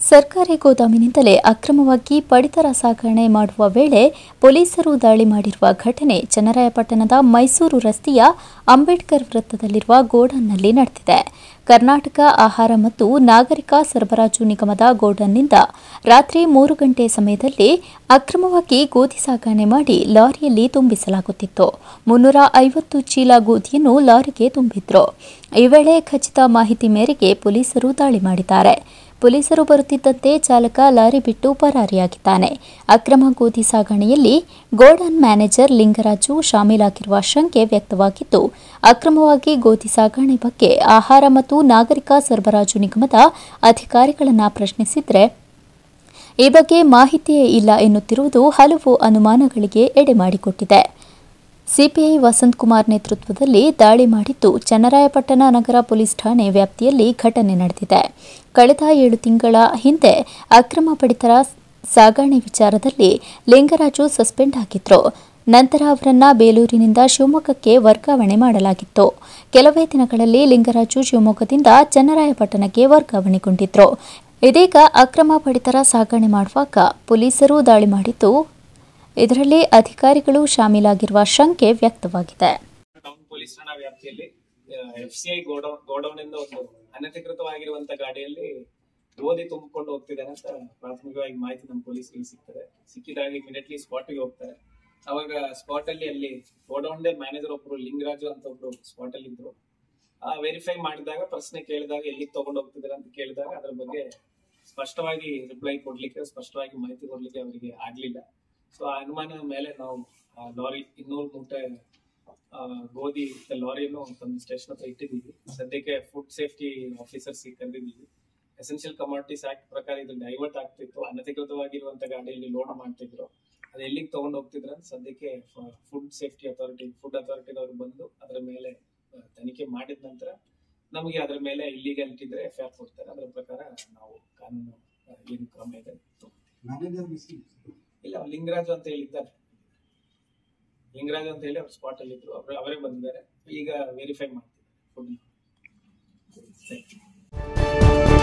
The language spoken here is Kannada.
ಸರ್ಕಾರಿ ಗೋದಾಮಿನಿಂದಲೇ ಅಕ್ರಮವಾಗಿ ಪಡಿತರ ಸಾಗಣೆ ಮಾಡುವ ವೇಳೆ ಪೊಲೀಸರು ದಾಳಿ ಮಾಡಿರುವ ಘಟನೆ ಚನ್ನರಾಯಪಟ್ಟಣದ ಮೈಸೂರು ರಸ್ತೆಯ ಅಂಬೇಡ್ಕರ್ ವೃತ್ತದಲ್ಲಿರುವ ಗೋಡನ್ನಲ್ಲಿ ನಡೆದಿದೆ ಕರ್ನಾಟಕ ಆಹಾರ ಮತ್ತು ನಾಗರಿಕ ಸರಬರಾಜು ನಿಗಮದ ಗೋಡನ್ನಿಂದ ರಾತ್ರಿ ಮೂರು ಗಂಟೆ ಸಮಯದಲ್ಲಿ ಅಕ್ರಮವಾಗಿ ಗೋಧಿ ಸಾಗಣೆ ಮಾಡಿ ಲಾರಿಯಲ್ಲಿ ತುಂಬಿಸಲಾಗುತ್ತಿತ್ತು ಮುನ್ನೂರ ಐವತ್ತು ಚೀಲ ಗೋಧಿಯನ್ನು ಲಾರಿಗೆ ತುಂಬಿದ್ರು ಈ ವೇಳೆ ಖಚಿತ ಮಾಹಿತಿ ಮೇರೆಗೆ ಪೊಲೀಸರು ದಾಳಿ ಮಾಡಿದ್ದಾರೆ ಪೊಲೀಸರು ಬರುತ್ತಿದ್ದಂತೆ ಚಾಲಕ ಲಾರಿ ಬಿಟ್ಟು ಪರಾರಿಯಾಗಿದ್ದಾನೆ ಅಕ್ರಮ ಗೋಧಿ ಸಾಗಣೆಯಲ್ಲಿ ಗೋಡನ್ ಮ್ಯಾನೇಜರ್ ಲಿಂಗರಾಜು ಶಾಮೀಲಾಗಿರುವ ಶಂಕೆ ವ್ಯಕ್ತವಾಗಿದ್ದು ಅಕ್ರಮವಾಗಿ ಗೋಧಿ ಸಾಗಣೆ ಬಗ್ಗೆ ಆಹಾರ ಮತ್ತು ನಾಗರಿಕ ಸರಬರಾಜು ನಿಗಮದ ಅಧಿಕಾರಿಗಳನ್ನ ಪ್ರಶ್ನಿಸಿದ್ರೆ ಈ ಬಗ್ಗೆ ಮಾಹಿತಿಯೇ ಇಲ್ಲ ಎನ್ನುತ್ತಿರುವುದು ಹಲವು ಅನುಮಾನಗಳಿಗೆ ಎಡೆ ಮಾಡಿಕೊಟ್ಟಿದೆ ಸಿಪಿಐ ವಸಂತಕುಮಾರ್ ನೇತೃತ್ವದಲ್ಲಿ ದಾಳಿ ಮಾಡಿದ್ದು ಚನ್ನರಾಯಪಟ್ಟಣ ನಗರ ಪೊಲೀಸ್ ಠಾಣೆ ವ್ಯಾಪ್ತಿಯಲ್ಲಿ ಘಟನೆ ನಡೆದಿದೆ ಕಳೆದ ಏಳು ತಿಂಗಳ ಹಿಂದೆ ಅಕ್ರಮ ಪಡಿತರ ಸಾಗಣೆ ವಿಚಾರದಲ್ಲಿ ಲಿಂಗರಾಜು ಸಸ್ಪೆಂಡ್ ಆಗಿದ್ರು ನಂತರ ಅವರನ್ನ ಬೇಲೂರಿನಿಂದ ಶಿವಮೊಗ್ಗಕ್ಕೆ ವರ್ಗಾವಣೆ ಮಾಡಲಾಗಿತ್ತು ಕೆಲವೇ ದಿನಗಳಲ್ಲಿ ಲಿಂಗರಾಜು ಶಿವಮೊಗ್ಗದಿಂದ ಚನ್ನರಾಯಪಟ್ಟಣಕ್ಕೆ ವರ್ಗಾವಣೆಗೊಂಡಿದ್ರು ಇದೀಗ ಅಕ್ರಮ ಪಡಿತರ ಸಾಗಣೆ ಮಾಡುವಾಗ ಪೊಲೀಸರು ದಾಳಿ ಮಾಡಿದ್ದು ಇದರಲ್ಲಿ ಅಧಿಕಾರಿಗಳು ಶಾಮೀಲಾಗಿರುವ ಶಂಕೆ ವ್ಯಕ್ತವಾಗಿದೆ ಟೌನ್ ಪೊಲೀಸ್ ಠಾಣಾ ವ್ಯಾಪ್ತಿಯಲ್ಲಿ F C I godown godown ಇಂದ ಒಂದು ಅನಧಿಕೃತವಾಗಿರುವಂತ ಗಾಡಿಯಲ್ಲಿ ಗೋಧಿ ತುಂಬಿಕೊಂಡು ಹೋಗ್ತಿದ್ದಾರೆ ಅಂತ ಪ್ರಾಥಮಿಕವಾಗಿ ಮಾಹಿತಿ ನಮ್ಮ ಪೊಲೀಸರಿಗೆ ಸಿಗ್ತದೆ ಸಿಕ್ಕಿದಾಗ ಇಮಿಡಿಯೇಟ್ಲಿ ಸ್ಪಾಟ್ಗೆ ಹೋಗ್ತಾರೆ ಅವಾಗ ಸ್ಪಾಟ್ ಅಲ್ಲಿ ಅಲ್ಲಿ ಗೋಡೌನ್ ಮ್ಯಾನೇಜರ್ ಒಬ್ರು ಲಿಂಗರಾಜು ಅಂತ ಒಬ್ರು ಸ್ಪಾಟ್ ಅಲ್ಲಿ ಇದ್ರು ವೆರಿಫೈ ಮಾಡಿದಾಗ ಪ್ರಶ್ನೆ ಕೇಳಿದಾಗ ಎಲ್ಲಿಗೆ ತಗೊಂಡು ಹೋಗ್ತಿದ್ದಾರೆ ಅಂತ ಕೇಳಿದಾಗ ಅದ್ರ ಬಗ್ಗೆ ಸ್ಪಷ್ಟವಾಗಿ ರಿಪ್ಲೈ ಕೊಡ್ಲಿಕ್ಕೆ ಸ್ಪಷ್ಟವಾಗಿ ಮಾಹಿತಿ ಕೊಡ್ಲಿಕ್ಕೆ ಅವರಿಗೆ ಆಗ್ಲಿಲ್ಲ ಸೊ ಆ ಅನುಮಾನ ಮೇಲೆ ನಾವು ಆ ಲಾರಿ ಇನ್ನೂರು ಮೂಟೆ ಆ, ಗೋಧಿ ಲಾರಿಯನ್ನು ತಂದು ಸ್ಟೇಷನ್ ಹತ್ರ ಇಟ್ಟಿದ್ದೀವಿ ಸದ್ಯಕ್ಕೆ ಫುಡ್ ಸೇಫ್ಟಿ ಆಫೀಸರ್ಸ್ ಕರೆದಿದ್ದೀವಿ ಎಸೆನ್ಷಿಯಲ್ ಕಮಾಡಿಟೀಸ್ ಆಕ್ಟ್ ಪ್ರಕಾರ ಇದು ಡೈವರ್ಟ್ ಆಗ್ತಿತ್ತು ಅನಧಿಕೃತವಾಗಿರುವಂತ ಗಾಡಿಯಲ್ಲಿ ಲೋಡ್ ಮಾಡ್ತಿದ್ರು ಅದು ಎಲ್ಲಿಗೆ ತಗೊಂಡು ಹೋಗ್ತಿದ್ರು ಅಂತ ಸದ್ಯಕ್ಕೆ ಫುಡ್ ಸೇಫ್ಟಿ ಅಥಾರಿಟಿ ಫುಡ್ ಅಥಾರಿಟಿದವರು ಬಂದು ಅದರ ಮೇಲೆ ಆ, ತನಿಖೆ ಮಾಡಿದ ನಂತರ ನಮಗೆ ಅದರ ಮೇಲೆ ಇಲ್ಲಿಗಾಲಿಟಿ ಇದ್ರೆ ಎಫ್ ಐ ಕೊಡ್ತಾರೆ ಅದರ ಪ್ರಕಾರ ನಾವು ಕಾನೂನು ಆ, ಏನು ಕ್ರಮ ಇದೆ ಮ್ಯಾನೇಜರ್ ಮಿಸ್ಸಿಂಗ್ ಇಲ್ಲ ಅವ್ರು ಲಿಂಗರಾಜು ಅಂತ ಹೇಳಿದ್ದಾರೆ ಲಿಂಗರಾಜು ಅಂತ ಹೇಳಿ ಅವ್ರು ಸ್ಪಾಟ್ ಅಲ್ಲಿ ಇದ್ರು ಅವ್ರು ಅವರೇ ಬಂದಿದ್ದಾರೆ ಈಗ ವೆರಿಫೈ ಮಾಡ್ತಿದ್ದಾರೆ ಫುಡ್